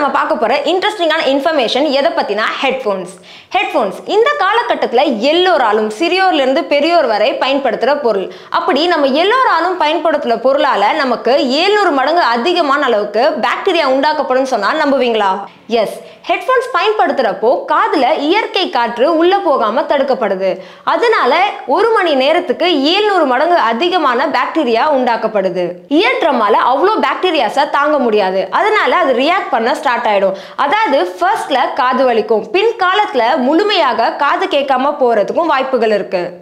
நம்ம பார்க்க போற இன்ட்ரெஸ்டிங்கான இன்ஃபர்மேஷன் எதை பத்தினா ஹெட்ஃபோன்ஸ் ஹெட்ஃபோன்ஸ் இந்த காலகட்டத்தில் எல்லோராலும் சிறியோர்ல இருந்து பெரியோர் வரை பயன்படுத்துற பொருள் அப்படி நம்ம எல்லோராலும் பயன்படுத்துற பொருளால நமக்கு 700 மடங்கு அதிகமான அளவுக்கு பாக்டீரியா உண்டாக்கப்படும் சொன்னா நம்புவீங்களா எஸ் ஹெட்ஃபோன்ஸ் பயன்படுத்துறப்போ காதுல இயற்கை காற்று உள்ள போகாம தடுக்கப்படுது அதனால ஒரு மணி நேரத்துக்கு 700 மடங்கு அதிகமான பாக்டீரியா உண்டாக்கப்படுது இயர் ட்ரம்மால அவ்வளோ பாக்டீரியாஸை தாங்க முடியாது அதனால அது ரியாக்ட் பண்ண ஸ்டார்ட் ஆயிடும் அதாவது ஃபர்ஸ்ட்ல காது வலிக்கும் பின் காலத்துல முழுமையாக காது கேட்காம போறதுக்கும் வாய்ப்புகள் இருக்கு